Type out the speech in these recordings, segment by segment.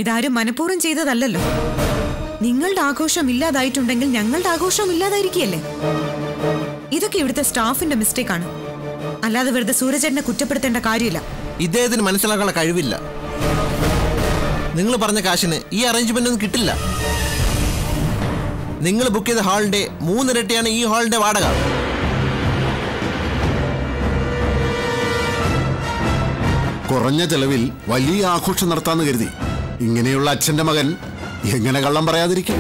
ഇതാരും മനഃപൂർവ്വം ചെയ്തതല്ലല്ലോ നിങ്ങളുടെ ആഘോഷം ഇല്ലാതായിട്ടുണ്ടെങ്കിൽ ഞങ്ങളുടെ ആഘോഷം ഇല്ലാതായിരിക്കുകയല്ലേ ഇതൊക്കെ ഇവിടുത്തെ സ്റ്റാഫിന്റെ മിസ്റ്റേക്ക് ആണ് അല്ലാതെ വെറുതെ സൂരജേട്ടനെ കുറ്റപ്പെടുത്തേണ്ട കാര്യമില്ല ഇദ്ദേഹത്തിന് മനസ്സിലാക്കാനുള്ള കഴിവില്ല നിങ്ങൾ പറഞ്ഞ കാശിന് ഈ അറേഞ്ച്മെന്റ് ഒന്നും കിട്ടില്ല നിങ്ങൾ ബുക്ക് ചെയ്ത ഹാളിന്റെ മൂന്നിരട്ടിയാണ് ഈ ഹാളിന്റെ വാടക കുറഞ്ഞ ചെലവിൽ വലിയ ആഘോഷം നടത്താന്ന് കരുതി ഇങ്ങനെയുള്ള അച്ഛന്റെ മകൻ എങ്ങനെ കള്ളം പറയാതിരിക്കും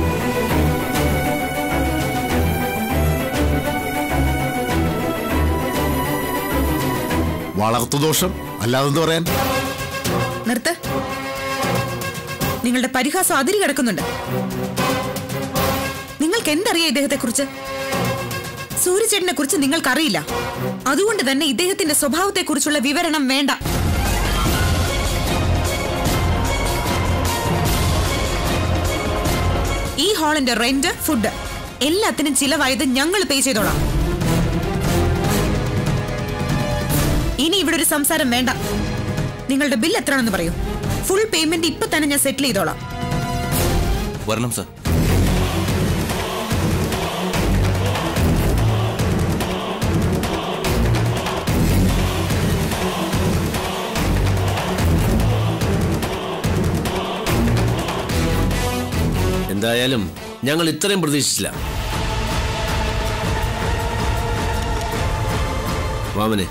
വളർത്തുദോഷം അല്ലാതെന്ത് പറയാൻ നിർത്ത് നിങ്ങളുടെ പരിഹാസം അതിരി കിടക്കുന്നുണ്ട് നിങ്ങൾക്ക് എന്തറിയാം ഇദ്ദേഹത്തെ കുറിച്ച് സൂര്യചേട്ടനെ കുറിച്ച് നിങ്ങൾക്കറിയില്ല അതുകൊണ്ട് തന്നെ ഇദ്ദേഹത്തിന്റെ സ്വഭാവത്തെ കുറിച്ചുള്ള വിവരണം വേണ്ട ഈ ഹാളിന്റെ റെന്റ് ഫുഡ് എല്ലാത്തിനും ചിലവായത് ഞങ്ങൾ പേ ചെയ്തോളാം ഇനി ഇവിടെ ഒരു സംസാരം വേണ്ട നിങ്ങളുടെ ബിൽ എത്രയാണെന്ന് പറയൂ ഫുൾ പേയ്മെന്റ് ഇപ്പൊ തന്നെ ഞാൻ സെറ്റിൽ ചെയ്തോളാം വരണം സർ എന്തായാലും ഞങ്ങൾ ഇത്രയും പ്രതീക്ഷിച്ചില്ല വാമനെ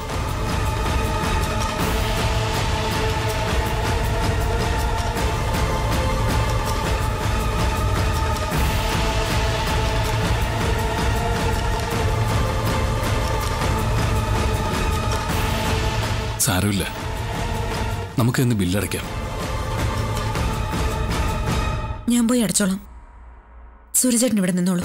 സാരമില്ല നമുക്ക് ഇന്ന് ബില്ലടയ്ക്കാം ഞാൻ പോയി അടച്ചോളാം സൂര്യചേട്ടൻ ഇവിടെ നിന്നോളൂ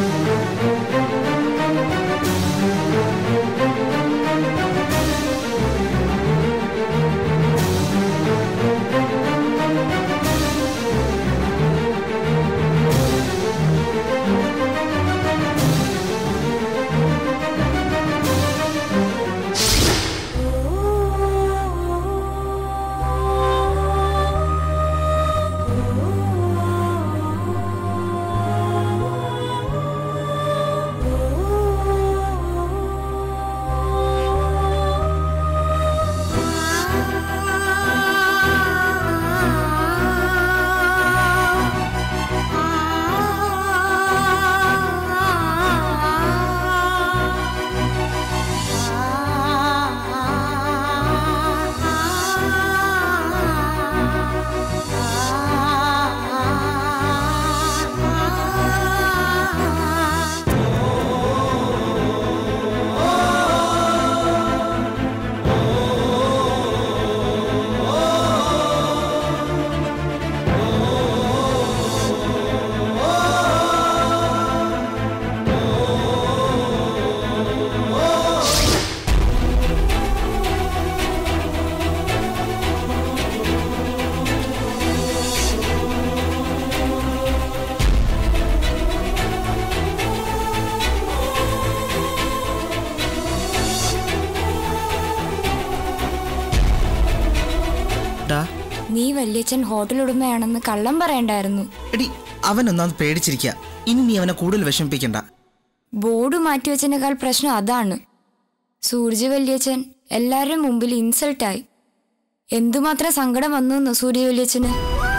ഡാ നീ വല്യച്ഛൻ ഹോട്ടൽ ഉടമയാണെന്ന് കള്ളം പറയണ്ടായിരുന്നു എടി അവൻ ഒന്നാമത് പേടിച്ചിരിക്കുക ഇനി നീ അവനെ കൂടുതൽ വിഷമിപ്പിക്കണ്ട ബോർഡ് മാറ്റിവെച്ചതിനേക്കാൾ പ്രശ്നം അതാണ് സൂര്യ വല്യച്ഛൻ എല്ലാവരുടെയും മുമ്പിൽ ഇൻസൾട്ടായി എന്തുമാത്രം സങ്കടം വന്നു എന്ന് സൂര്യ വല്യച്ഛന്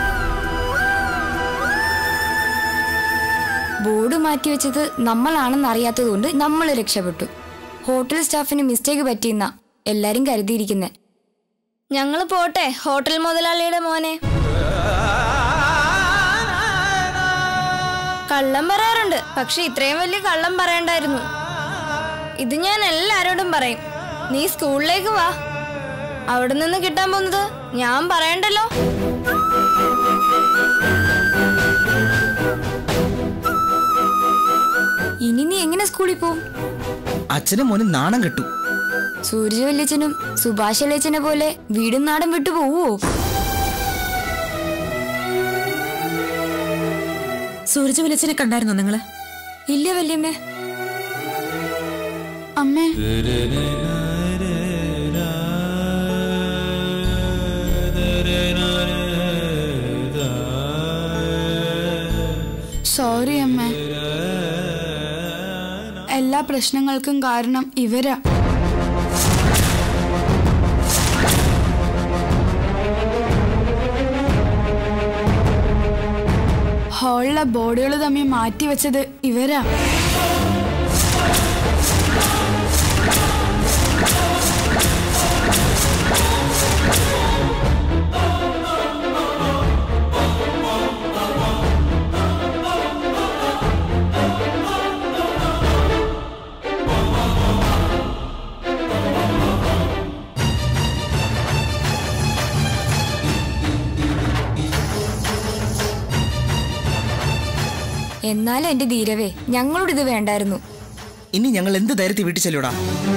ബോർഡ് മാറ്റിവെച്ചത് നമ്മളാണെന്ന് അറിയാത്തതുകൊണ്ട് നമ്മൾ രക്ഷപ്പെട്ടു ഹോട്ടൽ സ്റ്റാഫിന് മിസ്റ്റേക്ക് പറ്റിയെന്ന എല്ലാരും കരുതിയിരിക്കുന്നെ ഞങ്ങൾ പോട്ടെ ഹോട്ടൽ മുതലാളിയുടെ മോനെ കള്ളം പറയാറുണ്ട് പക്ഷെ ഇത്രയും വലിയ കള്ളം പറയണ്ടായിരുന്നു ഇത് ഞാൻ എല്ലാരോടും പറയും നീ സ്കൂളിലേക്ക് വാ അവിടെ നിന്ന് കിട്ടാൻ പോകുന്നത് ഞാൻ പറയണ്ടല്ലോ ഇനി നീ എങ്ങനെ സ്കൂളിൽ പോവും അച്ഛനും മോനും നാണം കെട്ടു സൂര്യ വല്യച്ഛനും സുഭാഷ് വല്യച്ഛനെ പോലെ വീടും നാടും വിട്ടു പോവോ സൂരജ് വിളിച്ചനെ കണ്ടായിരുന്നോ നിങ്ങള് ഇല്ല വല്യമ്മേ അമ്മേ എല്ലാ പ്രശ്നങ്ങൾക്കും കാരണം ഇവരാ ഹാളിലെ ബോർഡുകൾ തമ്മിൽ മാറ്റിവെച്ചത് ഇവരാ എന്നാലും എന്റെ ധീരവേ ഞങ്ങളോട് ഇത് വേണ്ടായിരുന്നു ഇനി ഞങ്ങൾ എന്ത് ധൈര്യത്തിൽ വീട്ടിൽ ചെല്ലൂടാ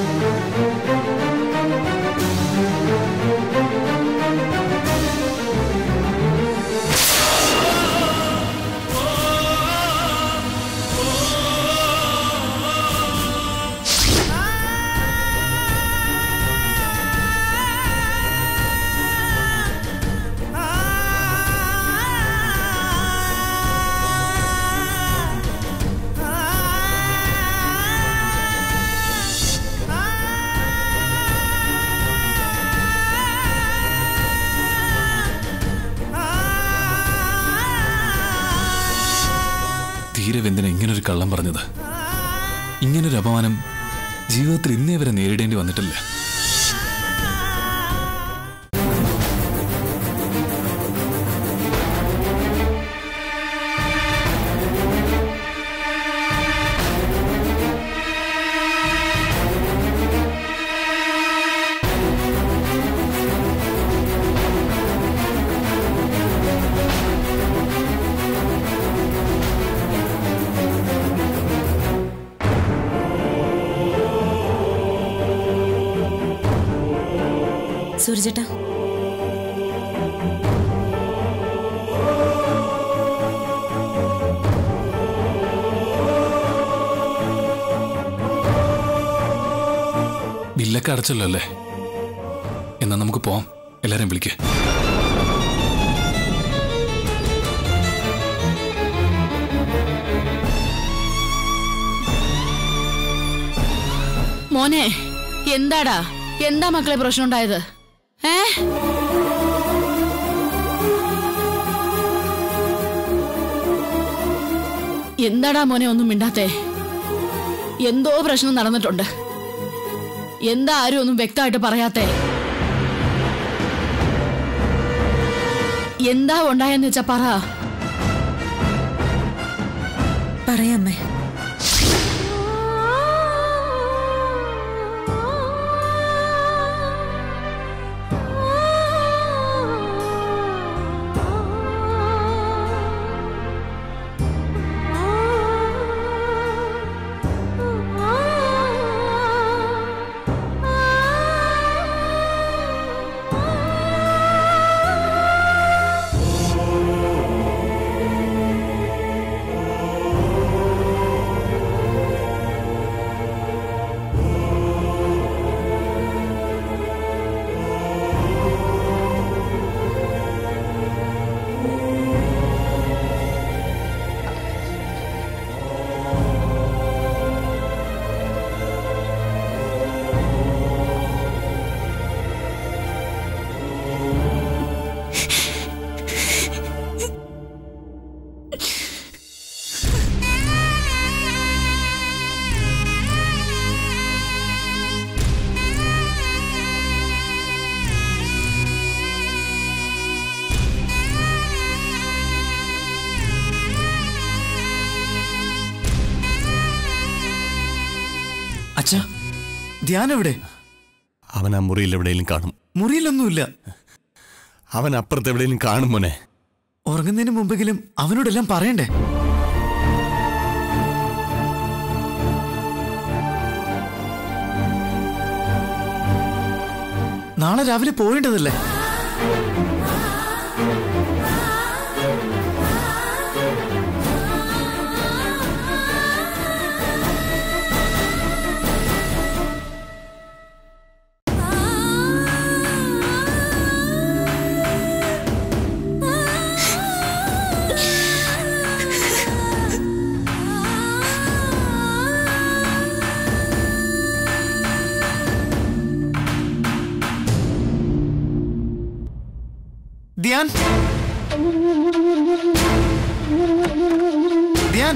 തീരെ വെന്തിന ഇങ്ങനൊരു കള്ളം പറഞ്ഞത് ഇങ്ങനൊരു അപമാനം ജീവിതത്തിൽ ഇന്നേ വരെ നേരിടേണ്ടി വന്നിട്ടില്ല സൂരജേട്ടാ ബില്ലൊക്കെ അടച്ചല്ലോ അല്ലേ എന്നാ നമുക്ക് പോവാം എല്ലാരെയും വിളിക്കേ മോനെ എന്താടാ എന്താ മക്കളെ പ്രശ്നം ഉണ്ടായത് ഏ എന്താടാ മോനെ ഒന്നും മിണ്ടാത്തെ എന്തോ പ്രശ്നം നടന്നിട്ടുണ്ട് എന്താ ആരും ഒന്നും വ്യക്തമായിട്ട് പറയാത്തെ എന്താ ഉണ്ടായെന്ന് വെച്ചാ പറ പറയാമേ അച്ഛാ ധ്യാനം എവിടെ അവൻ ആ മുറിയിൽ എവിടെയെങ്കിലും കാണും മുറിയിലൊന്നുമില്ല അവൻ അപ്പുറത്ത് എവിടെയെങ്കിലും കാണും മോനെ ഉറങ്ങുന്നതിന് മുമ്പെങ്കിലും അവനോടെല്ലാം പറയണ്ടേ നാളെ രാവിലെ പോവേണ്ടതല്ലേ ധ്യാൻ ധ്യാൻ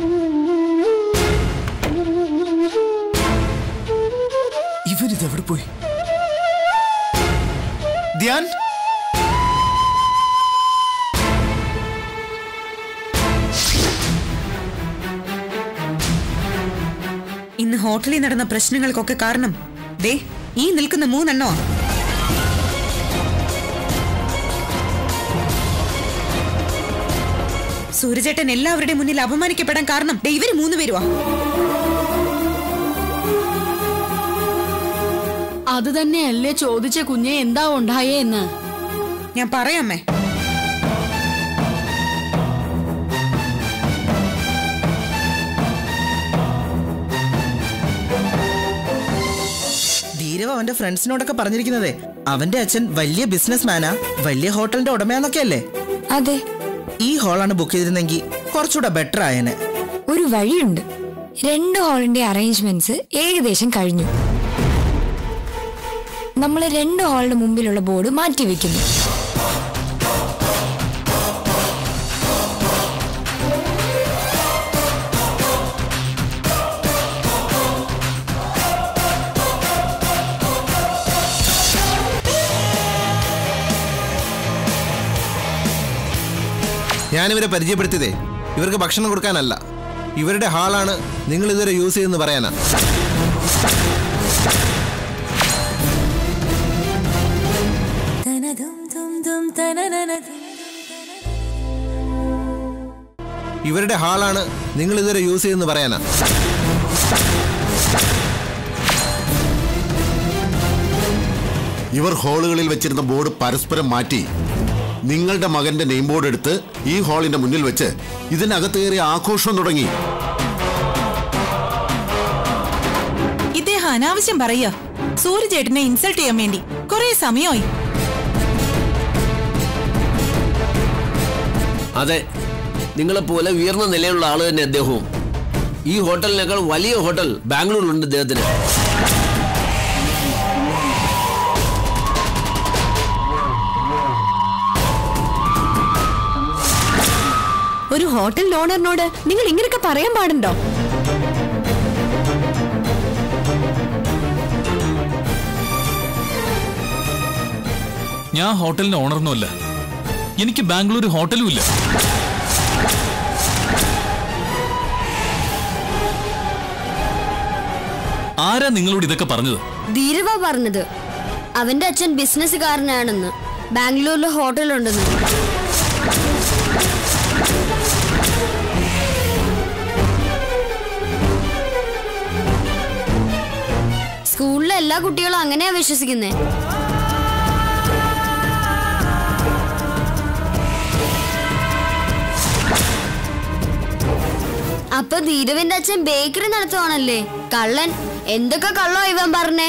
ഇവരിത് എവിടെ പോയി ധ്യാൻ ഇന്ന് ഹോട്ടലിൽ നടന്ന പ്രശ്നങ്ങൾക്കൊക്കെ കാരണം ദേ ഈ നിൽക്കുന്ന മൂന്നെണ്ണോ സൂര്യചേട്ടൻ എല്ലാവരുടെയും മുന്നിൽ അപമാനിക്കപ്പെടാൻ കാരണം ദേ ഇവര് മൂന്നുപേരുവാ അത് തന്നെയല്ലേ ചോദിച്ച കുഞ്ഞെ എന്താ ഉണ്ടായേ എന്ന് ഞാൻ പറയാമേ ധീരവ് അവന്റെ ഫ്രണ്ട്സിനോടൊക്കെ പറഞ്ഞിരിക്കുന്നതേ അവന്റെ അച്ഛൻ വലിയ ബിസിനസ് മാനാ വലിയ ഹോട്ടലിന്റെ ഉടമയാന്നൊക്കെ അല്ലേ അതെ ഈ ഹോളാണ് ബുക്ക് ചെയ്തിരുന്നെങ്കിൽ കുറച്ചുകൂടെ ബെറ്റർ ആയേനെ ഒരു വഴിയുണ്ട് രണ്ട് ഹാളിന്റെ അറേഞ്ച്മെന്റ്സ് ഏകദേശം കഴിഞ്ഞു നമ്മൾ രണ്ട് ഹാളിന്റെ മുമ്പിലുള്ള ബോർഡ് മാറ്റിവെക്കുന്നു ഞാനിവരെ പരിചയപ്പെടുത്തിയതേ ഇവർക്ക് ഭക്ഷണം കൊടുക്കാനല്ല ഇവരുടെ ഹാളാണ് നിങ്ങൾ ഇതുവരെ യൂസ് ചെയ്തെന്ന് പറയാനാ ഇവരുടെ ഹാളാണ് നിങ്ങൾ ഇതുവരെ യൂസ് ചെയ്തെന്ന് പറയാനാ ഇവർ ഹാളുകളിൽ വെച്ചിരുന്ന ബോർഡ് പരസ്പരം മാറ്റി നിങ്ങളുടെ മകന്റെ നെയിം ബോർഡ് എടുത്ത് ഈ ഹാളിന്റെ മുന്നിൽ വെച്ച് ഇതിനകത്ത് കയറി ആഘോഷം തുടങ്ങി ഇദ്ദേഹം അനാവശ്യം പറയുക സൂര്യചേട്ടനെ ഇൻസൾട്ട് ചെയ്യാൻ വേണ്ടി കുറെ സമയമായി അതെ നിങ്ങളെപ്പോലെ ഉയർന്ന നിലയിലുള്ള ആള് തന്നെ അദ്ദേഹവും ഈ ഹോട്ടലിനേക്കാൾ വലിയ ഹോട്ടൽ ബാംഗ്ലൂരിലുണ്ട് അദ്ദേഹത്തിന് ഒരു ഹോട്ടൽ ഓണറിനോട് നിങ്ങൾ ഇങ്ങനെയൊക്കെ പറയാൻ പാടുണ്ടോ ഞാൻ ഹോട്ടലിന്റെ ഓണറൊന്നുമല്ല എനിക്ക് ബാംഗ്ലൂർ ഹോട്ടലും ഇല്ല ആരാ നിങ്ങളോട് ഇതൊക്കെ പറഞ്ഞത് ധീരവ പറഞ്ഞത് അവന്റെ അച്ഛൻ ബിസിനസ്സുകാരനാണെന്ന് ബാംഗ്ലൂരിൽ ഹോട്ടലുണ്ടെന്ന് സ്കൂളിലെ എല്ലാ കുട്ടികളും അങ്ങനെയാ വിശ്വസിക്കുന്നേ അപ്പൊ ധീരവിന്റെ അച്ഛൻ ബേക്കറി നടത്തുവാണല്ലേ കള്ളൻ എന്തൊക്കെ കള്ളോ ഇവൻ പറഞ്ഞേ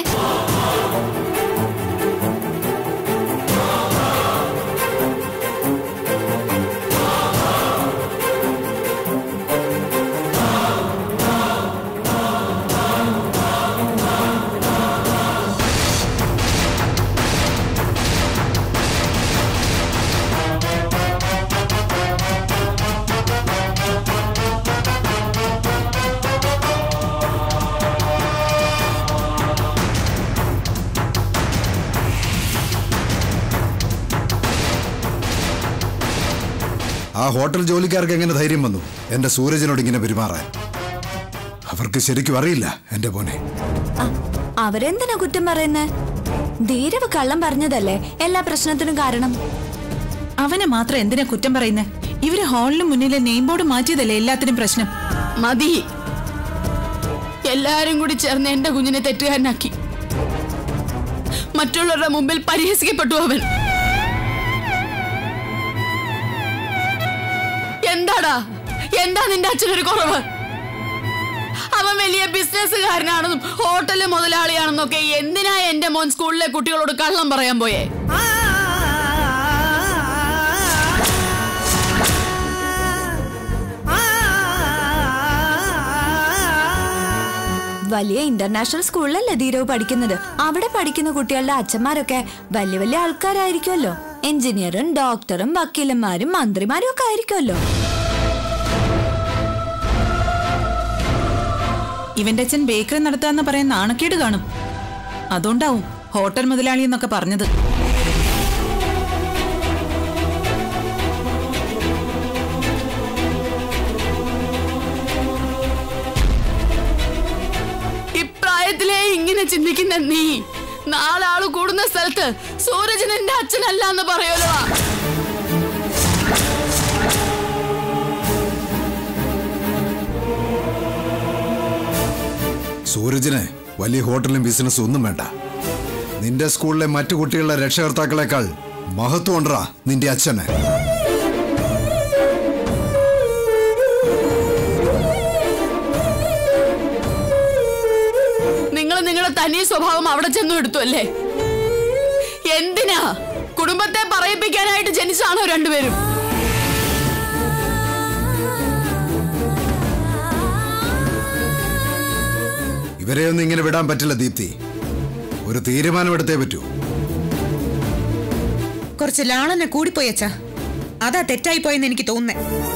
ആ ഹോട്ടൽ ജോലിക്കാർക്ക് എങ്ങനെ ധൈര്യം വന്നു എന്റെ സൂരജിനോട് ഇങ്ങനെ പെരുമാറാൻ അവർക്ക് ശരിക്കും അറിയില്ല എന്റെ മോനെ അവരെന്തിനാ കുറ്റം പറയുന്നേ ധീരവ് കള്ളം പറഞ്ഞതല്ലേ എല്ലാ പ്രശ്നത്തിനും കാരണം അവനെ മാത്രം എന്തിനാ കുറ്റം പറയുന്നേ ഇവര് ഹാളിന് മുന്നിലെ നെയിം ബോർഡ് മാറ്റിയതല്ലേ എല്ലാത്തിനും പ്രശ്നം മതി എല്ലാരും കൂടി ചേർന്ന് എന്റെ കുഞ്ഞിനെ തെറ്റുകാരനാക്കി മറ്റുള്ളവരുടെ മുമ്പിൽ പരിഹസിക്കപ്പെട്ടു അവൻ എന്താടാ എന്താ നിന്റെ അച്ഛനൊരു കുറവ് അവൻ വലിയ ബിസിനസ്സുകാരനാണെന്നും ഹോട്ടല് മുതലാളിയാണെന്നും ഒക്കെ എന്തിനാ എന്റെ മോൻ സ്കൂളിലെ കുട്ടികളോട് കള്ളം പറയാൻ പോയേ വലിയ ഇന്റർനാഷണൽ സ്കൂളിലല്ലേ ധീരവ് പഠിക്കുന്നത് അവിടെ പഠിക്കുന്ന കുട്ടികളുടെ അച്ഛന്മാരൊക്കെ വലിയ വലിയ ആൾക്കാരായിരിക്കുമല്ലോ എഞ്ചിനീയറും ഡോക്ടറും വക്കീലന്മാരും മന്ത്രിമാരും ഒക്കെ ആയിരിക്കുമല്ലോ ഇവന്റെ അച്ഛൻ ബേക്കറി നടത്താന്ന് പറയാൻ നാണക്കേട് കാണും അതുകൊണ്ടാവും ഹോട്ടൽ മുതലാളി എന്നൊക്കെ പറഞ്ഞത് ഇപ്രായത്തിലേ ഇങ്ങനെ ചിന്തിക്കുന്ന നീ നാളെ ആള് കൂടുന്ന സ്ഥലത്ത് സൂരജൻ എന്റെ അച്ഛനല്ല എന്ന് പറയുമല്ലോ സൂരജിന് വലിയ ഹോട്ടലും ബിസിനസ്സും ഒന്നും വേണ്ട നിന്റെ സ്കൂളിലെ മറ്റു കുട്ടികളുടെ രക്ഷകർത്താക്കളെക്കാൾ മഹത്വം ഉണ്ടറാ നിന്റെ അച്ഛന് നിങ്ങൾ നിങ്ങളുടെ തനി സ്വഭാവം അവിടെ ചെന്നു എടുത്തു അല്ലേ എന്തിനാ കുടുംബത്തെ പറയിപ്പിക്കാനായിട്ട് ജനിച്ചാണോ രണ്ടുപേരും ഇവരെ ഒന്നും ഇങ്ങനെ വിടാൻ പറ്റില്ല ദീപ്തി ഒരു തീരുമാനമെടുത്തേ പറ്റൂ കുറച്ച് ലാളനെ കൂടിപ്പോയി അച്ഛാ അതാ തെറ്റായി പോയെന്ന് എനിക്ക് തോന്നുന്നേ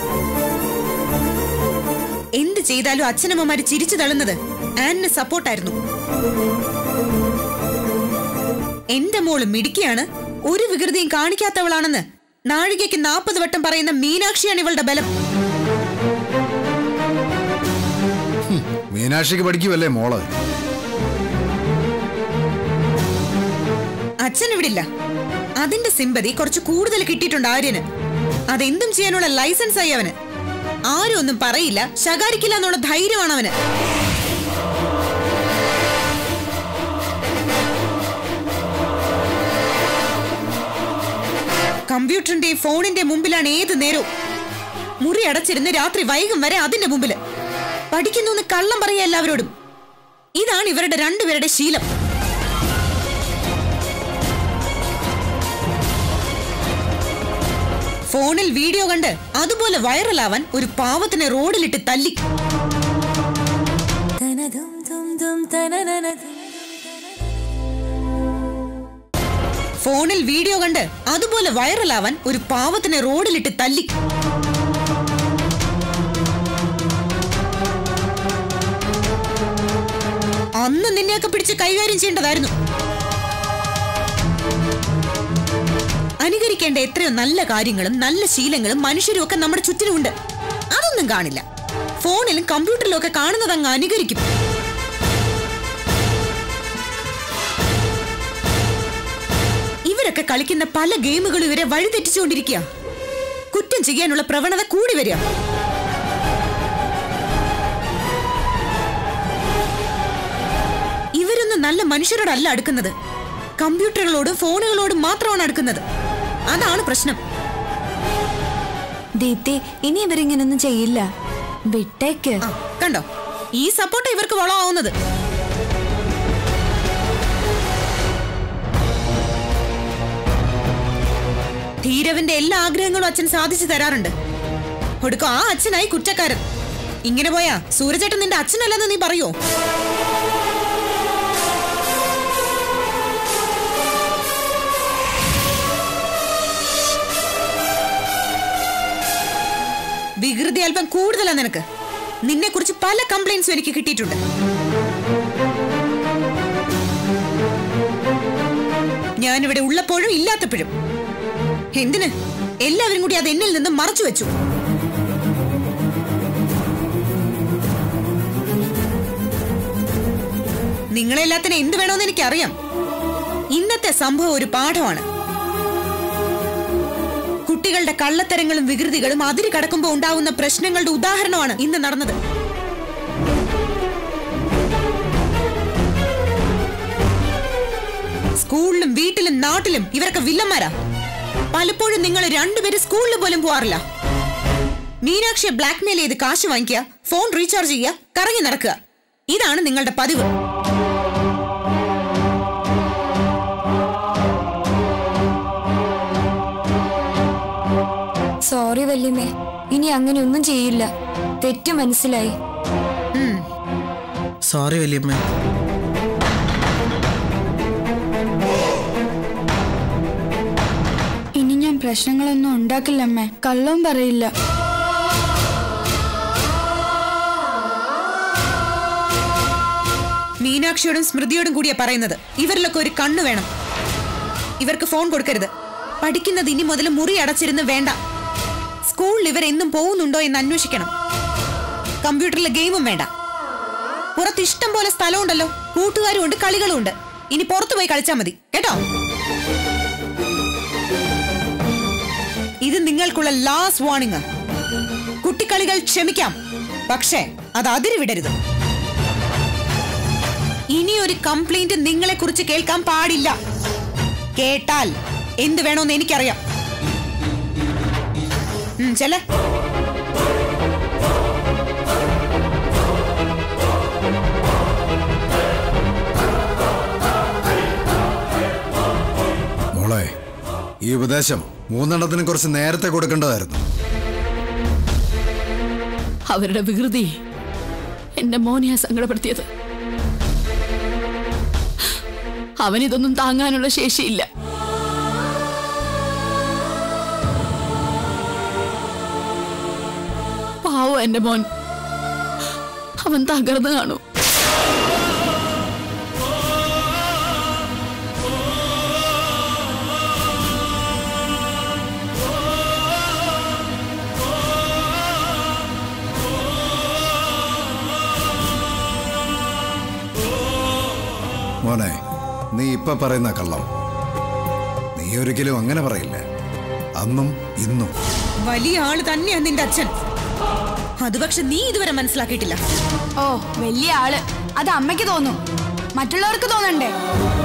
എന്ത് ചെയ്താലും അച്ഛനമ്മമാര് ചിരിച്ചു തള്ളുന്നത് ആനിന് സപ്പോർട്ടായിരുന്നു എന്റെ മോള് മിടുക്കിയാണ് ഒരു വികൃതിയും കാണിക്കാത്തവളാണെന്ന് നാഴികയ്ക്ക് നാൽപ്പത് വട്ടം പറയുന്ന മീനാക്ഷിയാണ് ഇവളുടെ ബലം മീനാക്ഷിക്ക് പഠിക്കുമല്ലേ മോള് അച്ഛൻ ഇവിടില്ല അതിന്റെ സിമ്പതി കുറച്ച് കൂടുതൽ കിട്ടിയിട്ടുണ്ട് ആര്യന് അതെന്തും ചെയ്യാനുള്ള ലൈസൻസ് ആയി അവന് ആരും ഒന്നും പറയില്ല ശകാരിക്കില്ല എന്നുള്ള ധൈര്യമാണ് അവന് കമ്പ്യൂട്ടറിന്റെയും ഫോണിന്റെയും മുമ്പിലാണ് ഏത് നേരവും മുറി അടച്ചിരുന്ന് രാത്രി വൈകും വരെ അതിന്റെ മുമ്പില് പഠിക്കുന്നു എന്ന് കള്ളം പറയാ എല്ലാവരോടും ഇതാണ് ഇവരുടെ രണ്ടുപേരുടെ ശീലം ഫോണിൽ വീഡിയോ കണ്ട് അതുപോലെ വൈറലാവാൻ ഒരു പാവത്തിനെ റോഡിലിട്ട് തല്ലി ഫോണിൽ വീഡിയോ കണ്ട് അതുപോലെ വൈറലാവാൻ ഒരു പാവത്തിനെ റോഡിലിട്ട് തല്ലി അന്ന് നിന്നെയൊക്കെ പിടിച്ച് കൈകാര്യം ചെയ്യേണ്ടതായിരുന്നു അനുകരിക്കേണ്ട എത്രയോ നല്ല കാര്യങ്ങളും നല്ല ശീലങ്ങളും മനുഷ്യരും ഒക്കെ നമ്മുടെ ചുറ്റിനുമുണ്ട് അതൊന്നും കാണില്ല ഫോണിലും കമ്പ്യൂട്ടറിലും ഒക്കെ കാണുന്നത് അങ്ങ് അനുകരിക്കും ഇവരൊക്കെ കളിക്കുന്ന പല ഗെയിമുകളും ഇവരെ വഴിതെറ്റിച്ചുകൊണ്ടിരിക്കുക കുറ്റം ചെയ്യാനുള്ള പ്രവണത കൂടി വരിക ഇവരൊന്നും നല്ല മനുഷ്യരോടല്ല അടുക്കുന്നത് കമ്പ്യൂട്ടറുകളോടും ഫോണുകളോടും മാത്രമാണ് അടുക്കുന്നത് അതാണ് പ്രശ്നം ദീപ്തി ഇനി ഇവരിങ്ങനൊന്നും ചെയ്യില്ല വിട്ടേക്ക് കണ്ടോ ഈ സപ്പോർട്ട് ഇവർക്ക് വളമാവുന്നത് ധീരവിന്റെ എല്ലാ ആഗ്രഹങ്ങളും അച്ഛൻ സാധിച്ചു തരാറുണ്ട് ഒടുക്കം ആ അച്ഛനായി കുറ്റക്കാരൻ ഇങ്ങനെ പോയാ സൂരജേട്ടൻ നിന്റെ അച്ഛനല്ലെന്ന് നീ പറയോ വികൃതി അല്പം കൂടുതലാ നിനക്ക് നിന്നെ കുറിച്ച് പല കംപ്ലൈന്റ്സും എനിക്ക് കിട്ടിയിട്ടുണ്ട് ഞാനിവിടെ ഉള്ളപ്പോഴും ഇല്ലാത്തപ്പോഴും എന്തിന് എല്ലാവരും കൂടി അത് എന്നിൽ നിന്ന് മറച്ചു വെച്ചു നിങ്ങളെല്ലാത്തിനും എന്ത് വേണമെന്ന് എനിക്കറിയാം ഇന്നത്തെ സംഭവം ഒരു പാഠമാണ് കുട്ടികളുടെ കള്ളത്തരങ്ങളും വികൃതികളും അതിര് കടക്കുമ്പോൾ ഉണ്ടാവുന്ന പ്രശ്നങ്ങളുടെ ഉദാഹരണമാണ് ഇന്ന് നടന്നത് സ്കൂളിലും വീട്ടിലും നാട്ടിലും ഇവരൊക്കെ വില്ലന്മാരാ പലപ്പോഴും നിങ്ങൾ രണ്ടുപേരും സ്കൂളിൽ പോലും പോവാറില്ല മീനാക്ഷിയെ ബ്ലാക്ക്മെയിൽ ചെയ്ത് കാശ് വാങ്ങിക്കുക ഫോൺ റീചാർജ് ചെയ്യുക കറങ്ങി നടക്കുക ഇതാണ് നിങ്ങളുടെ പതിവ് സോറി വല്യമ്മേ ഇനി അങ്ങനെ ഒന്നും ചെയ്യില്ല തെറ്റ് മനസ്സിലായി സോറി വല്യമ്മ പ്രശ്നങ്ങളൊന്നും ഉണ്ടാക്കില്ല അമ്മേ കള്ളവും പറയില്ല മീനാക്ഷിയോടും സ്മൃതിയോടും കൂടിയാ പറയുന്നത് ഇവരിലൊക്കെ ഒരു കണ്ണ് വേണം ഇവർക്ക് ഫോൺ കൊടുക്കരുത് പഠിക്കുന്നത് ഇനി മുതൽ മുറി അടച്ചിരുന്ന് വേണ്ട സ്കൂളിൽ ഇവർ എന്നും പോകുന്നുണ്ടോ എന്ന് അന്വേഷിക്കണം കമ്പ്യൂട്ടറിൽ ഗെയിമും വേണ്ട പുറത്ത് ഇഷ്ടം പോലെ സ്ഥലമുണ്ടല്ലോ കൂട്ടുകാരും ഉണ്ട് കളികളും ഉണ്ട് ഇനി പുറത്തു പോയി കളിച്ചാൽ മതി കേട്ടോ ഇത് നിങ്ങൾക്കുള്ള ലാസ്റ്റ് വാർണിംഗ് കുട്ടിക്കളികൾ ക്ഷമിക്കാം പക്ഷേ അത് അതിര് വിടരുത് ഇനി ഒരു കംപ്ലൈന്റ് നിങ്ങളെ കുറിച്ച് കേൾക്കാൻ പാടില്ല കേട്ടാൽ എന്ത് വേണോന്ന് എനിക്കറിയാം ഉം, ചെല്ലേ മോളെ ഈ ഉപദേശം മൂന്നെണ്ണത്തിന് കുറച്ച് നേരത്തെ കൊടുക്കേണ്ടതായിരുന്നു അവരുടെ വികൃതി എന്റെ മോനെയാ സങ്കടപ്പെടുത്തിയത് അവനിതൊന്നും താങ്ങാനുള്ള ശേഷിയില്ല പാവം എന്റെ മോൻ അവൻ തകർന്നു കാണൂ മോനെ നീ ഇപ്പൊ പറയുന്ന കള്ളം നീ ഒരിക്കലും അങ്ങനെ പറയില്ല അന്നും ഇന്നും വലിയ ആള് തന്നെയാ നിന്റെ അച്ഛൻ അത് പക്ഷെ നീ ഇതുവരെ മനസ്സിലാക്കിയിട്ടില്ല ഓ വലിയ ആള് അത് അമ്മയ്ക്ക് തോന്നും മറ്റുള്ളവർക്ക് തോന്നണ്ടേ